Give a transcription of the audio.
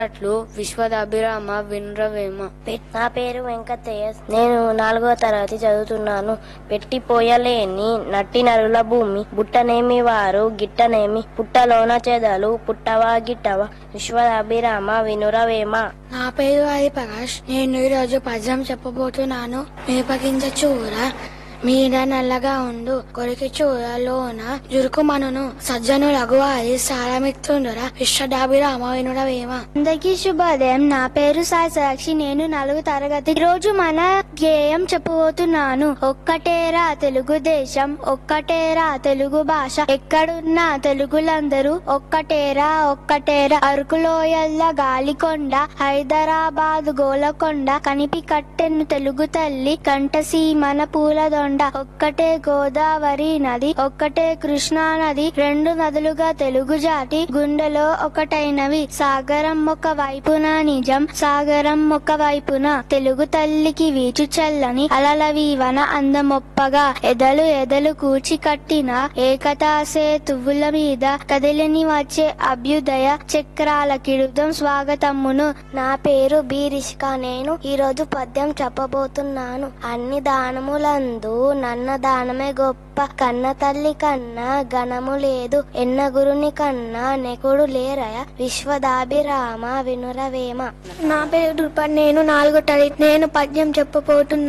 అట్లు విశ్వదాభిరామ వినురవేమ నా పేరు వెంకటయ్య నేను నాలుగో తరగతి చదువుతున్నాను పెట్టిపోయలేని నట్టి నరుల భూమి బుట్టనేమి వారు గిట్టనేమి పుట్టలోన చెదలు పుట్టవా గిట్టవా విశ్వదాభిరామ వినురవేమ నా పేరు హరి ప్రకాష్ నేను ఈరోజు పద్యం చెప్పబోతున్నాను మిరపగింజ చూర మీద నల్లగా ఉండు కొరికి చూరలోన జురుకుమనును సజ్జను రఘువారి సారమిత్రుండుర విశ్వడాభిరామ వినుడవేమ అందరికీ శుభోదయం నా పేరు సాయి సాక్షి నేను నాలుగు తరగతి ఈ రోజు మన గేయం చెప్పబోతున్నాను ఒక్కటేరా తెలుగుదేశం ఒక్కటేరా తెలుగు భాష ఎక్కడున్నా తెలుగులందరూ ఒక్కటేరా ఒక్కటేరా అరకులోయల్ల గాలికొండ హైదరాబాద్ గోలకొండ కనిపి కట్టెను తెలుగు తల్లి కంటసీమన పూలదొండ ఒక్కటే గోదావరి నది ఒక్కటే కృష్ణా నది రెండు నదులుగా తెలుగు జాతి గుండెలో ఒకటైనవి సాగరం ఒక వైపున నిజం సాగరం ఒక వైపున తెలుగు తల్లికి వీచు చల్లని అలల వీవన అందమొప్పగా ఎదలు ఎదలు కూచి కట్టిన ఏకతా సేతువుల మీద కదిలిని వచ్చే అభ్యుదయ చక్రాల కిడుదం స్వాగతమును నా పేరు బీరిష్క నేను ఈరోజు పద్యం చెప్పబోతున్నాను అన్ని దానములందు నన్న దానమే గొప్ప కన్న తల్లి కన్నా గణము లేదు ఎన్న గురుని కన్నా నెకుడు లేరయ విశ్వదాభిరామ వినురవేమ నా పేరు దుర్ప నేను నాలుగో తరగతి నేను పద్యం చెప్పబోతున్నాను